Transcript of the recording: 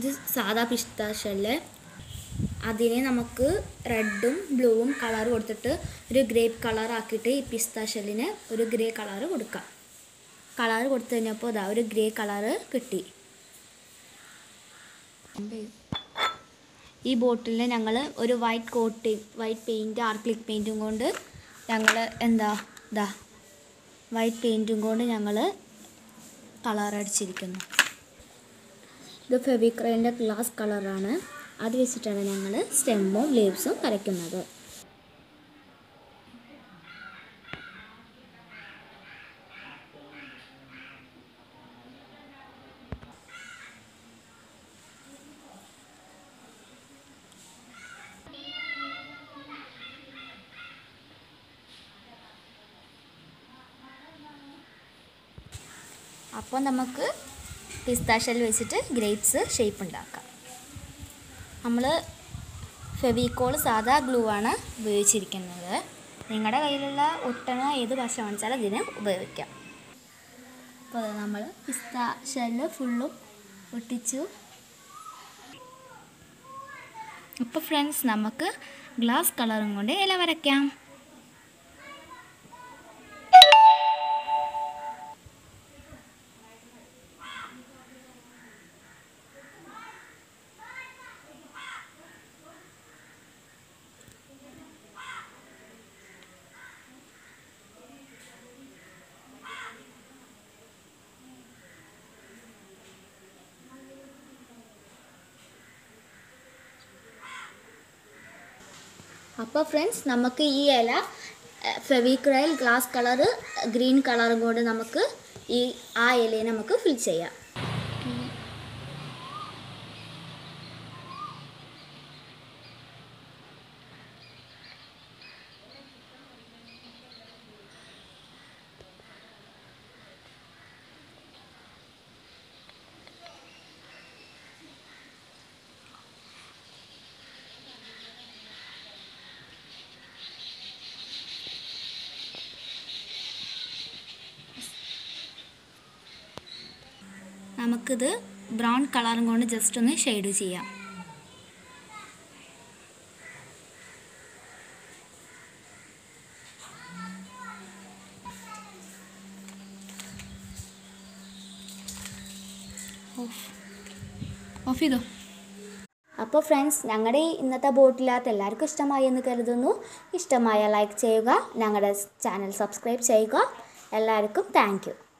ഇത് സാധാ പിസ്ത ഷെല്ല് അതിനെ നമുക്ക് റെഡും ബ്ലൂവും കളർ കൊടുത്തിട്ട് ഒരു ഗ്രേപ്പ് കളർ ആക്കിയിട്ട് ഈ പിസ്ത ഷെല്ലിന് ഒരു ഗ്രേ കളർ കൊടുക്കാം കളർ കൊടുത്തു കഴിഞ്ഞപ്പോൾ ഇതാ ഒരു ഗ്രേ കളറ് കിട്ടി ഈ ബോട്ടിലിന് ഞങ്ങൾ ഒരു white coating white paint acrylic പെയിൻറ്റും കൊണ്ട് ഞങ്ങൾ എന്താ ഇതാ വൈറ്റ് പെയിൻറ്റും കൊണ്ട് ഞങ്ങൾ കളർ അടിച്ചിരിക്കുന്നു ഇത് ഫെവിക്രൈൻ്റെ ഗ്ലാസ് കളറാണ് അത് വെച്ചിട്ടാണ് ഞങ്ങൾ സ്റ്റെമ്മും ലീവ്സും വരയ്ക്കുന്നത് അപ്പോൾ നമുക്ക് പിസ്താഷൽ വെച്ചിട്ട് ഗ്രേപ്സ് ഷേപ്പ് ഉണ്ടാക്കാം നമ്മൾ ഫെവിക്കോൾ സാധാ ഗ്ലൂ ആണ് ഉപയോഗിച്ചിരിക്കുന്നത് നിങ്ങളുടെ കയ്യിലുള്ള ഒട്ടണ ഏത് പശ വാങ്ങിച്ചാലും ഇതിന് ഉപയോഗിക്കാം അപ്പോൾ നമ്മൾ പിസ്ത ഷെല്ല് ഫുള്ളും ഒട്ടിച്ചു അപ്പോൾ ഫ്രണ്ട്സ് നമുക്ക് ഗ്ലാസ് കളറും കൊണ്ട് ഇല വരയ്ക്കാം അപ്പോൾ ഫ്രണ്ട്സ് നമുക്ക് ഈ ഇല ഫെവിക്രൈൽ ഗ്ലാസ് കളറ് ഗ്രീൻ കളറും കൊണ്ട് നമുക്ക് ഈ ആ ഇലയെ നമുക്ക് ഫിൽ ചെയ്യാം നമുക്കിത് ബ്രൗൺ കളറും കൊണ്ട് ജസ്റ്റ് ഒന്ന് ഷെയ്ഡ് ചെയ്യാം ഓഫ് ചെയ്തോ അപ്പോൾ ഫ്രണ്ട്സ് ഞങ്ങളുടെ ഈ ഇന്നത്തെ ബോട്ടിലാത്ത എല്ലാവർക്കും ഇഷ്ടമായി എന്ന് കരുതുന്നു ഇഷ്ടമായ ലൈക്ക് ചെയ്യുക ഞങ്ങളുടെ ചാനൽ സബ്സ്ക്രൈബ് ചെയ്യുക എല്ലാവർക്കും താങ്ക്